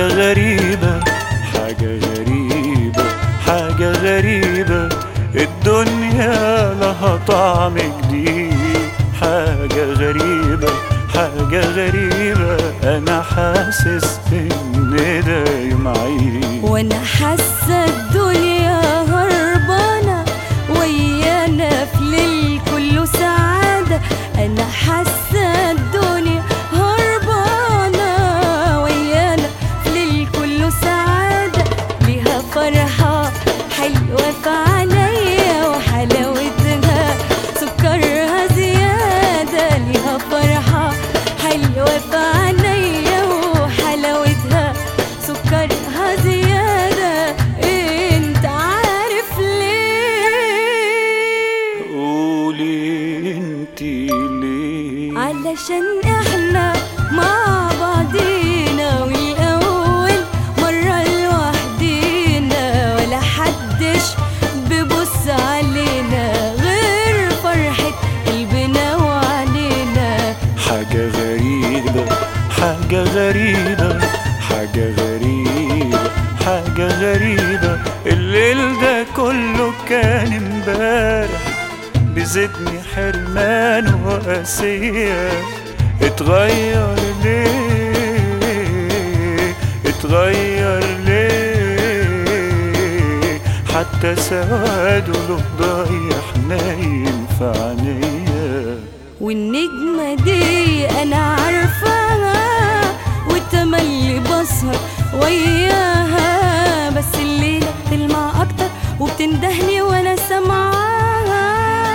حاجة غريبة حاجة غريبة حاجة غريبة الدنيا لها طعم جديد حاجة غريبة حاجة غريبة أنا حاسس إن ده يوم عيد وانا حاسه الدنيا هربانه ويانا في ليل كله سعاده انا حاسه الدنيا هربانه ويانا في ليل كله سعاده ليها فرحه حلوه في عينيا وحلاوتها سكرها زياده ليها فرحه حلوه في عينيا وحلاوتها سكرها زيادة انت عارف ليه قولي انتي ليه علشان احنا مع بعضينا والاول مرة لوحدينا ولا حدش بيبص علينا غير فرحة قلبنا وعلينا حاجة غريبة حاجة غريبة حاجة غريبة حاجة غريبة الليل ده كله كان امبارح بزدني حرمان وقاسية اتغير ليه اتغير ليه حتى سواده له ضايع حنين في عينيا والنجمة دي أنا عارفاها وتملي بسهر وياها بس الليلة بتلمع أكتر وبتندهني وأنا سامعاها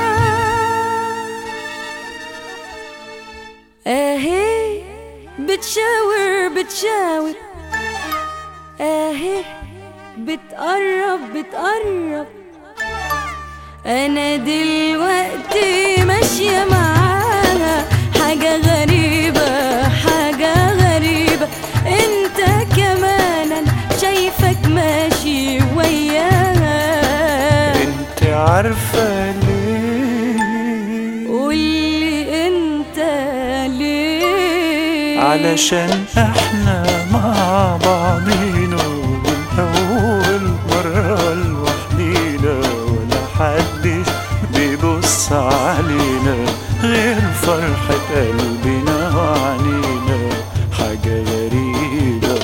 أهي بتشاور بتشاور أهي بتقرب بتقرب انا دلوقتي ماشية معاها حاجة غريبة حاجة غريبة انت كمان انا شايفك ماشي وياها انت عارفة ليه قولي انت ليه علشان احنا مع بعضينا والأول مرة لوحدينا ولا حدش بيبص علينا غير فرحة قلبنا وعنينا حاجة غريبة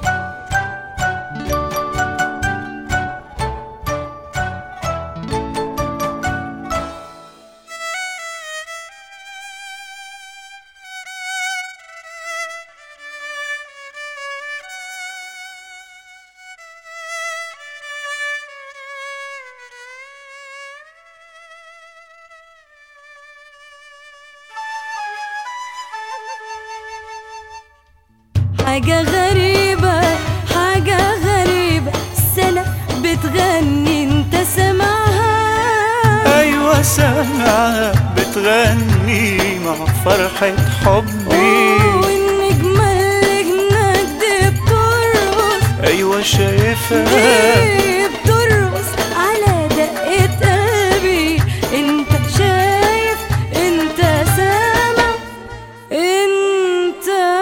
حاجة غريبة حاجة غريبة السنة بتغني انت سمعها أيوة سامعة بتغني مع فرحة حبي والنجمة اللي هناك دي بترقص أيوة شايفها دي بترقص على دقة قلبي انت شايف انت سامع انت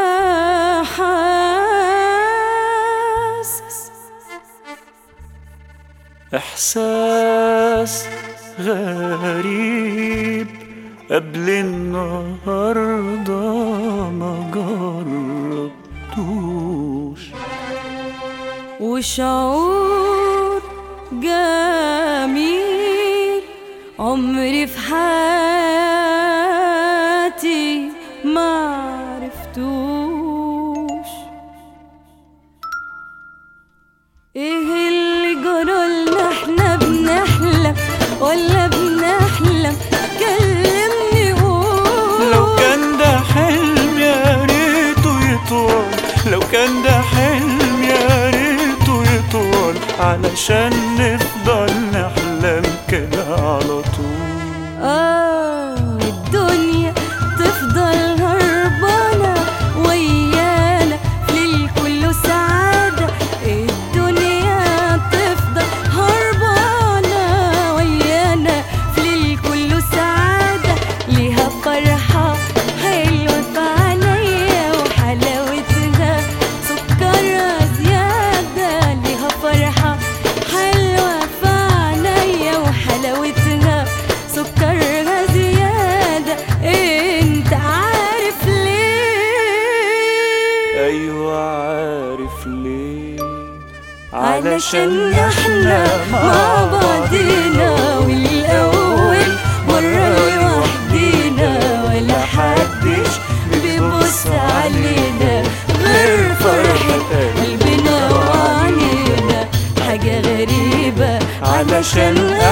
حاسس إحساس غريب قبل النهاردة ما جربتوش وشعور جميل عمري في حياتي ما عرفتوش ايه اللي جرالنا احنا بنحلم ولا بنحلم كلمني قول لو كان ده حلم يا ريته يطول لو كان ده حلم يا ريته يطول علشان نفضل نحلم كده على طول آه الدنيا تفضل هربانة علشان احنا مع بعضينا والاول مرة لوحدينا ولا حدش بيبص علينا غير فرحة قلبنا وعنينا حاجة غريبة علشان